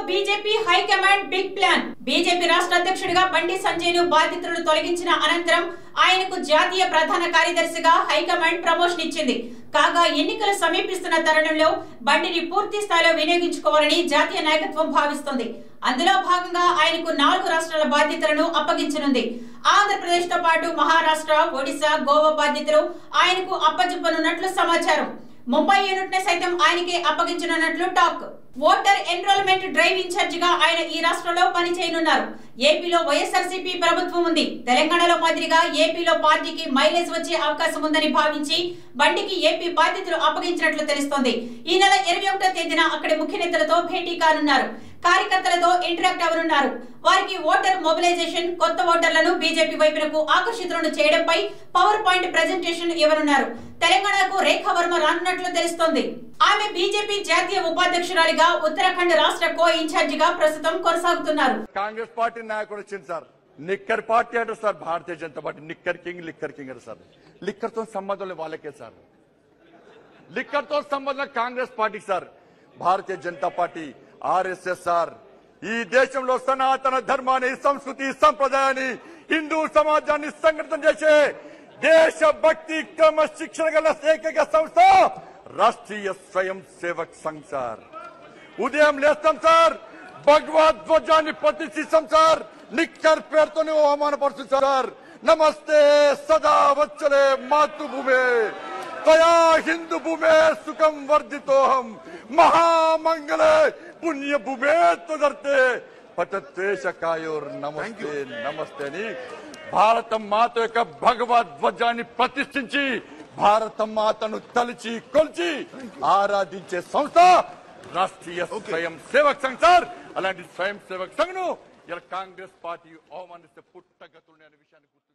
BJP high command big plan BJP రాష్ట్ర అధ్యక్షుడిగా బండి సంజయ్ ను బాధ్యతలు తొలగించిన అనంతరం ఆయనకు జాతీయ ప్రధాన కార్యదర్శిగా హైకమాండ్ ప్రమోషన్ ఇచ్చింది కాగా ఎన్నికలు సమీపిస్తున్న తరుణంలో బండిని పూర్తి స్థాయిలో వినియోగించుకోవాలని జాతీయ నాయకత్వం భావిస్తోంది అందులో భాగంగా ఆయనకు నాలుగు రాష్ట్రాల బాధ్యతలను అప్పగించనుంది ఆంధ్రప్రదేశ్ తో పాటు మహారాష్ట్ర ఒడిశా గోవా బాధ్యతలు ఆయనకు అప్పచెప్పనున్నట్లు సమాచారం ముంబై యూనిట్ ని సైతం ఆయనకే అప్పగించనున్నట్లు talk voter enrollment drive incharge గా ఆయన ఈ రాష్ట్రంలో పనిచేయనున్నారు ఏపీలో వైఎస్ఆర్సీపీ ప్రభుత్వం ఉంది తెలంగాణలో మాదిరిగా ఏపీలో పార్టీకి మైలేజ్ వచ్చే అవకాశం ఉందని భావించి బండికి ఏపీ బాధ్యతలు అప్పగించినట్లు తెలుస్తోంది ఈ నెల ఇరవై ఒకటో తేదీన అక్కడి ముఖ్య నేతలతో భేటీ కానున్నారు కార్యకర్తలతో ఇంటరాక్ట్ అవనున్నారు వారికి ఓటర్ మొబిలైజేషన్ కొత్త ఓటర్లను బీజేపీ వైపునకు ఆకర్షితులను చేయడంపై పవర్ పాయింట్ ప్రెజెంటేషన్ ఇవ్వనున్నారు తెలంగాణకు రేఖా వర్మ రానున్నట్లు తెలుస్తోంది ఆమె బీజేపీ జాతీయ ఉపాధ్యక్షురాలిగా ఉత్తరాఖండ్ రాష్ట్ర కో ఇన్ఛార్జిగా ప్రస్తుతం కొనసాగుతున్నారు కాంగ్రెస్ పార్టీ నాయకుడు వచ్చింది సార్ నిక్కర్ పార్టీ అంటారు sir Bharatiya Janata party knicker king liquor king అంటారు సార్ లిక్కర్ తో సంబంధం లేదు వాళ్ళకే సార్ లిక్కర్ తో సంబంధం Congress party sir Bharatiya Janata party RSS sir ఈ దేశంలో సనాతన ధర్మాన్ని సంస్కృతి సంప్రదాయాన్ని హిందూ సమాజాన్ని సంఘటితం చేసే దేశభక్తి క్రమశిక్షణ గల ఏకైక సంస్థ రాష్ట్రీయ స్వయం సేవక్ సంఘ్ సార్ ఉదయం లేస్తాం సార్ భగవద్ ధ్వజాన్ని ప్రతిష్ఠిస్తాం సార్ నిక్కర్ పేరుతోనే అవమానపరుస్తుంది సార్ నమస్తే సదా వచ్చలే మాతృభూమే తయా హిందూ భూమే సుఖం వర్ధితోహం మహామంగళే పుణ్య భూమే తదర్తే పటద్వేషకాయోర్ నమస్తే నమస్తే అని భారత మాత యొక్క భగవద్ ధ్వజాన్ని ప్రతిష్ఠించి భారత మాతను తలిచి కొలిచి ఆరాధించే సంస్థ రాష్ట్రీయ స్వయం సేవక్ సంఘ్ సార్ అలాంటి స్వయం సేవక్ సంఘ్ ను ఇలా కాంగ్రెస్ పార్టీ అవమానిస్తే పుట్టగతులు అనే విషయాన్ని గుర్తు